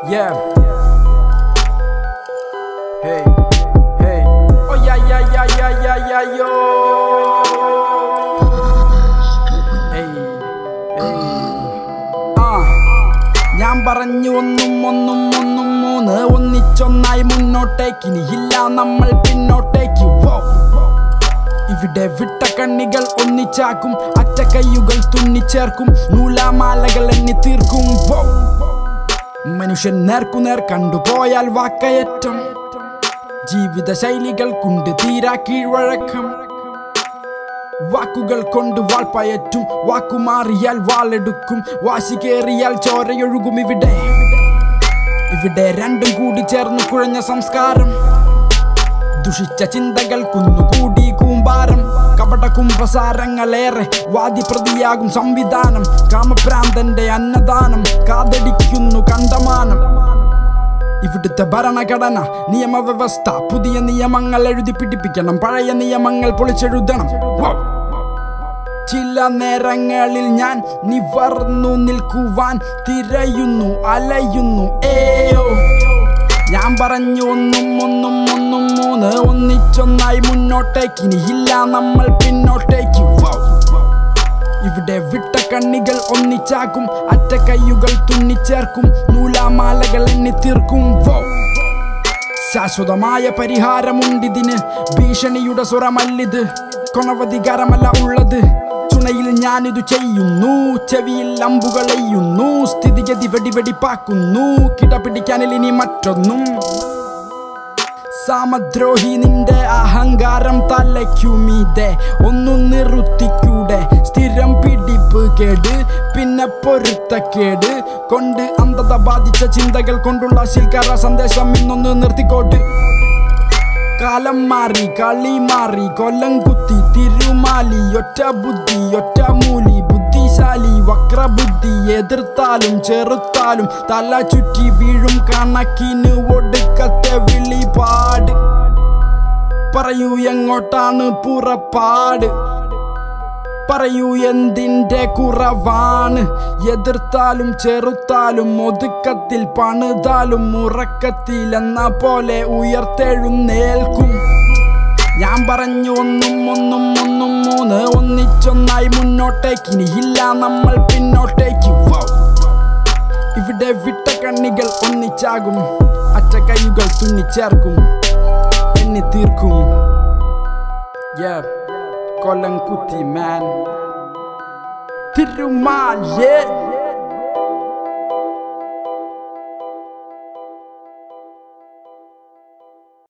Yeah. Hey, hey. Oh yeah, yeah, yeah, yeah, yeah, yeah, yo. Hey, hey. ആ ഞാൻ പറഞ്ഞു ഒന്നും ഒന്നും ഒന്നും മൂന്ന് ഒന്നിച്ചൊന്നായി മുന്നോട്ടേക്ക് ഇനിയില്ല നമ്മൾ പിന്നോട്ടേക്ക് വോ ഇവിടെ വിട്ട കണ്ണികൾ ഒന്നിച്ചാക്കും അറ്റ കയ്യുകൾ തുന്നിച്ചേർക്കും നൂലാമാലകൾ എണ്ണി തീർക്കും വോ മനുഷ്യൻ നേർക്കുനേർ കണ്ടുപോയാൽ വാക്കയറ്റം ജീവിത ശൈലികൾ കൊണ്ട് തീരാ കീഴ്വഴക്കം വാക്കുകൾ കൊണ്ട് വാൾപ്പയറ്റും വാക്കുമാറിയാൽ വാളെടുക്കും വാശി കേറിയാൽ ചോരയൊഴുകും ഇവിടെ ഇവിടെ രണ്ടും കൂടി ചേർന്ന് കുഴഞ്ഞ സംസ്കാരം ദുഷിച്ച ചിന്തകൾ കുന്നുകൂടി കൂമ്പാരം കപട കുംഭസാരങ്ങളേറെ വാദിപ്രതിയാകും സംവിധാനം കാമഭ്രാന്തന്റെ അന്നദാനം കാതടിക്കുന്നു കണ്ടമാനം ഇവിടുത്തെ ഭരണഘടന നിയമവ്യവസ്ഥ പുതിയ നിയമങ്ങൾ എഴുതി പിടിപ്പിക്കണം പഴയ നിയമങ്ങൾ പൊളിച്ചെഴുതണം വൗ. ചില നേരങ്ങളിൽ ഞാൻ നിവർന്നു നിൽക്കുവാൻ തിരയുന്നു അലയുന്നു ഏയോ ഞാൻ പറഞ്ഞു ഒന്നും ഒന്നും ഒന്നും മൂന്ന് ഒന്നിച്ചൊന്നായി മുന്നോട്ടേക്ക് ഇനിയില്ല നമ്മൾ പിന്നോട്ടേക്ക് വൗ. ഇവിടെ വിട്ട കണ്ണികൾ ഒന്നിച്ചാക്കും അറ്റ കയ്യുകൾ തുന്നിച്ചേർക്കും നൂലാമാലകൾ എണ്ണി തീർക്കും വൗ. ശാശ്വതമായ പരിഹാരമുണ്ടിതിന് ഭീഷണിയുടെ സ്വരമല്ലിത് കൊണവധികാരമല്ല ഉള്ളത് ചുണയിൽ ഞാനിതു ചെയ്യുന്നു ചെവിയിൽ അമ്പുകളെയ്യുന്നു സ്ഥിതിഗതി വെടിവെടിപ്പാക്കുന്നു കിടപിടിക്കാനിൽ ഇനി മറ്റൊന്നും സാമദ്രോഹി നിന്റെ അഹങ്കാരം തലയ്ക്കുമീതെ ഒന്നു നിർത്തിക്കൂടെ സ്ഥിരം പിടിപ്പ് കേട് പിന്നെ പൊരുത്തക്കേട് കൊണ്ട് അന്ധത ബാധിച്ച ചിന്തകൾ കൊണ്ടുള്ള ശിൽക്കാര സന്ദേശം ഇന്നൊന്ന് നിർത്തിക്കോട്ട് കാലം മാറി കളി മാറി കൊല്ലം കുത്തി തിരുമാലി ഒറ്റ ബുദ്ധി ഒറ്റ മൂലി ബുദ്ധിശാലി വക്രബുദ്ധി എതിർത്താലും ചെറുത്താലും തല ചുറ്റി വീഴും കണക്കിന് ഒടുക്കത്തെ വിളിപാട് പറയൂ എങ്ങോട്ടാണ് പുറപ്പാട് പറയൂ എന്തിൻ്റെ കുറവാണ് എതിർത്താലും ചെറുത്താലും ഒതുക്കത്തിൽ പണിതാലും ഉറക്കത്തിൽ എന്ന പോലെ ഉയർത്തെഴുന്നേൽക്കും ഞാൻ പറഞ്ഞു ഒന്നും ഒന്നും ഒന്നും മൂന്ന് ഒന്നിച്ചൊന്നായി മുന്നോട്ടേക്ക് ഇനിയില്ല നമ്മൾ പിന്നോട്ടേക്ക് വൗ. ഇവിടെ വിട്ട കണ്ണികൾ ഒന്നിച്ചാകും അറ്റ കൈകൾ തുന്നിച്ചേർക്കും എണ്ണി തീർക്കും Yeah. കൊല്ലം കുത്തി മാൻ തിരുമാൽ yeah.